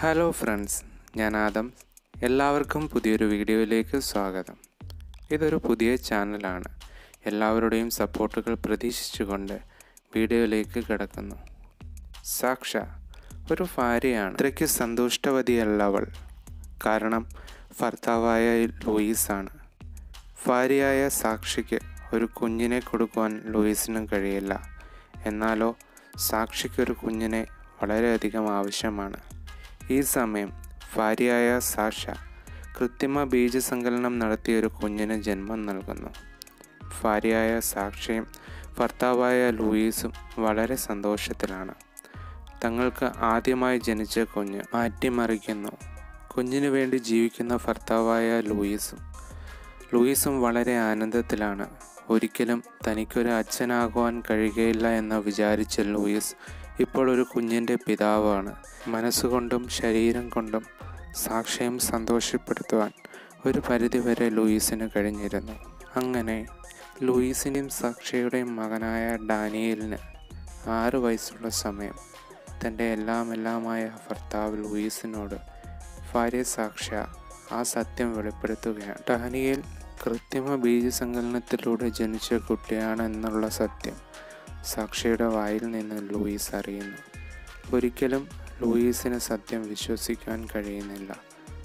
hello friends ഞാൻ ആദം എല്ലാവർക്കും പുതിയൊരു വീഡിയോയിലേക്ക് സ്വാഗതം ഇതൊരു പുതിയ ചാനലാണ് എല്ലാവരുടെയും സപ്പോർട്ടുകൾ പ്രതീക്ഷിച്ചുകൊണ്ട് വീഡിയോയിലേക്ക് കിടക്കുന്നു സാക്ഷ ഒരു ഭാര്യയാണ് അത്രയ്ക്ക് സന്തുഷ്ടവതിയല്ല അവൾ കാരണം ഭർത്താവായ ലൂയിസാണ് ഭാര്യയായ സാക്ഷിക്ക് ഒരു കുഞ്ഞിനെ കൊടുക്കുവാൻ ലൂയിസിനും കഴിയില്ല എന്നാലോ സാക്ഷിക്കൊരു കുഞ്ഞിനെ വളരെയധികം ആവശ്യമാണ് ഈ സമയം ഭാര്യയായ സാഷ കൃത്രിമ ബീജസങ്കലനം നടത്തിയ ഒരു കുഞ്ഞിന് ജന്മം നൽകുന്നു ഭാര്യയായ സാക്ഷിയും ഭർത്താവായ ലൂയിസും വളരെ സന്തോഷത്തിലാണ് തങ്ങൾക്ക് ആദ്യമായി ജനിച്ച കുഞ്ഞ് മാറ്റിമറിക്കുന്നു കുഞ്ഞിനു വേണ്ടി ജീവിക്കുന്ന ഭർത്താവായ ലൂയിസും ലൂയിസും വളരെ ആനന്ദത്തിലാണ് ഒരിക്കലും തനിക്കൊരു അച്ഛനാകുവാൻ കഴിയുകയില്ല എന്ന് വിചാരിച്ച ലൂയിസ് ഇപ്പോൾ ഒരു കുഞ്ഞിൻ്റെ പിതാവാണ് മനസ്സുകൊണ്ടും ശരീരം കൊണ്ടും സാക്ഷ്യം സന്തോഷപ്പെടുത്തുവാൻ ഒരു പരിധിവരെ ലൂയിസിന് കഴിഞ്ഞിരുന്നു അങ്ങനെ ലൂയിസിൻ്റെയും സാക്ഷിയുടെയും മകനായ ഡാനിയലിന് ആറ് വയസ്സുള്ള സമയം തൻ്റെ എല്ലാം എല്ലാമായ ഭർത്താവ് ലൂയിസിനോട് ഭാര്യ സാക്ഷ്യ ആ സത്യം വെളിപ്പെടുത്തുകയാണ് ഡാനിയേൽ കൃത്രിമ ബീജസങ്കലനത്തിലൂടെ ജനിച്ച കുട്ടിയാണ് എന്നുള്ള സത്യം സാക്ഷിയുടെ വായിൽ നിന്ന് ലൂയിസ് അറിയുന്നു ഒരിക്കലും ലൂയിസിന് സത്യം വിശ്വസിക്കാൻ കഴിയുന്നില്ല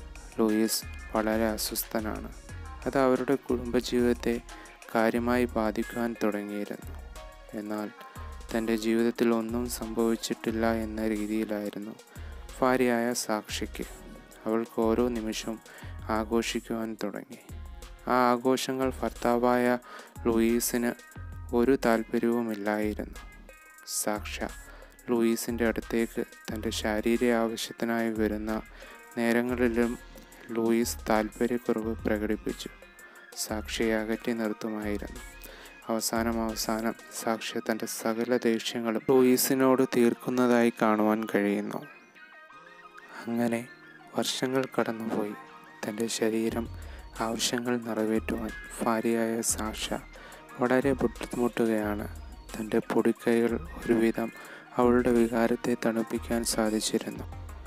ലൂയിസ് വളരെ അസ്വസ്ഥനാണ് അത് അവരുടെ കുടുംബജീവിതത്തെ കാര്യമായി ബാധിക്കുവാൻ തുടങ്ങിയിരുന്നു എന്നാൽ തൻ്റെ ജീവിതത്തിൽ ഒന്നും സംഭവിച്ചിട്ടില്ല എന്ന രീതിയിലായിരുന്നു ഭാര്യയായ സാക്ഷിക്ക് അവൾക്ക് ഓരോ നിമിഷവും ആഘോഷിക്കുവാൻ തുടങ്ങി ആ ആഘോഷങ്ങൾ ഭർത്താവായ ലൂയിസിന് ഒരു താല്പര്യവുമില്ലായിരുന്നു സാക്ഷ ലൂയിസിൻ്റെ അടുത്തേക്ക് തൻ്റെ ശാരീരിക ആവശ്യത്തിനായി വരുന്ന നേരങ്ങളിലും ലൂയിസ് താല്പര്യക്കുറവ് പ്രകടിപ്പിച്ചു സാക്ഷിയെ അകറ്റി നിർത്തുമായിരുന്നു അവസാനം അവസാനം സാക്ഷി തൻ്റെ സകല ദേഷ്യങ്ങളും ലൂയിസിനോട് തീർക്കുന്നതായി കാണുവാൻ കഴിയുന്നു അങ്ങനെ വർഷങ്ങൾ കടന്നുപോയി തൻ്റെ ശരീരം ആവശ്യങ്ങൾ നിറവേറ്റുവാൻ ഭാര്യയായ സാക്ഷ വളരെ ബുദ്ധിമുട്ടുകയാണ് തൻ്റെ പൊടിക്കൈകൾ ഒരുവിധം അവളുടെ വികാരത്തെ തണുപ്പിക്കാൻ സാധിച്ചിരുന്നു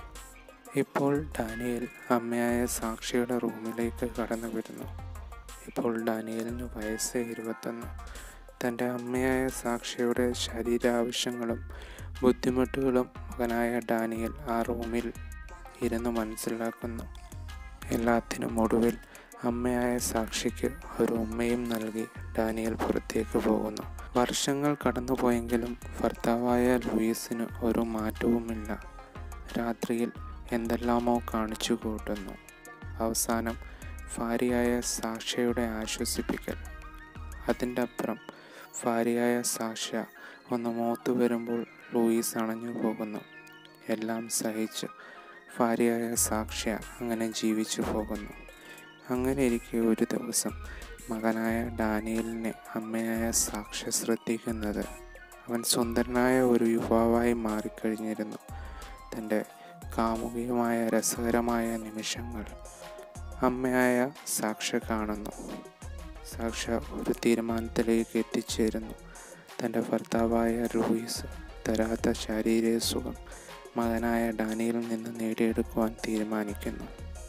ഇപ്പോൾ ഡാനിയൽ അമ്മയായ സാക്ഷിയുടെ റൂമിലേക്ക് കടന്നു വരുന്നു ഇപ്പോൾ ഡാനിയലിന് വയസ്സ് ഇരുപത്തൊന്ന് തൻ്റെ അമ്മയായ സാക്ഷിയുടെ ശരീരാവശ്യങ്ങളും ബുദ്ധിമുട്ടുകളും മകനായ ഡാനിയൽ ആ റൂമിൽ ഇരുന്ന് മനസ്സിലാക്കുന്നു എല്ലാത്തിനും ഒടുവിൽ അമ്മയായ സാക്ഷിക്ക് ഒരു ഉമ്മയും നൽകി ഡാനിയൽ പുറത്തേക്ക് പോകുന്നു വർഷങ്ങൾ കടന്നുപോയെങ്കിലും ഭർത്താവായ ലൂയിസിന് ഒരു മാറ്റവുമില്ല രാത്രിയിൽ എന്തെല്ലാമോ കാണിച്ചു കൂട്ടുന്നു അവസാനം ഭാര്യയായ സാക്ഷ്യയുടെ ആശ്വസിപ്പിക്കൽ അതിൻ്റെ അപ്പുറം ഭാര്യയായ സാക്ഷ്യ ഒന്ന് മോത്തു വരുമ്പോൾ ലൂയിസ് അണഞ്ഞു പോകുന്നു എല്ലാം സഹിച്ച് ഭാര്യയായ സാക്ഷ്യ അങ്ങനെ ജീവിച്ചു പോകുന്നു അങ്ങനെ ഇരിക്കെ ഒരു ദിവസം മകനായ ഡാനിയലിനെ അമ്മയായ സാക്ഷ്യ ശ്രദ്ധിക്കുന്നത് അവൻ സുന്ദരനായ ഒരു യുവാവായി മാറിക്കഴിഞ്ഞിരുന്നു തൻ്റെ കാമുകികമായ രസകരമായ നിമിഷങ്ങൾ അമ്മയായ സാക്ഷ്യ കാണുന്നു സാക്ഷ്യ ഒരു തീരുമാനത്തിലേക്ക് എത്തിച്ചേരുന്നു തൻ്റെ ഭർത്താവായ ലൂയിസ് തരാത്ത ശാരീരിക സുഖം മകനായ ഡാനിയലിൽ നിന്ന് നേടിയെടുക്കുവാൻ തീരുമാനിക്കുന്നു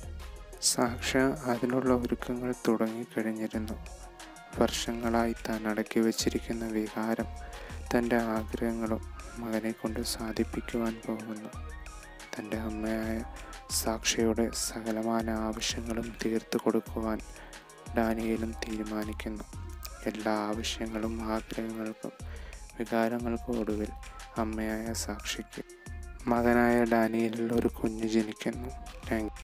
സാക്ഷ അതിനുള്ള ഒരുക്കങ്ങൾ തുടങ്ങിക്കഴിഞ്ഞിരുന്നു വർഷങ്ങളായി താൻ അടക്കി വച്ചിരിക്കുന്ന വികാരം തൻ്റെ ആഗ്രഹങ്ങളും മകനെ കൊണ്ട് സാധിപ്പിക്കുവാൻ പോകുന്നു തൻ്റെ അമ്മയായ സാക്ഷിയുടെ സകലമാന ആവശ്യങ്ങളും തീർത്തു കൊടുക്കുവാൻ ഡാനിയലും തീരുമാനിക്കുന്നു എല്ലാ ആവശ്യങ്ങളും ആഗ്രഹങ്ങൾക്കും വികാരങ്ങൾക്കും ഒടുവിൽ അമ്മയായ സാക്ഷിക്ക് മകനായ ഡാനിയലിൽ ഒരു കുഞ്ഞ് ജനിക്കുന്നു താങ്ക്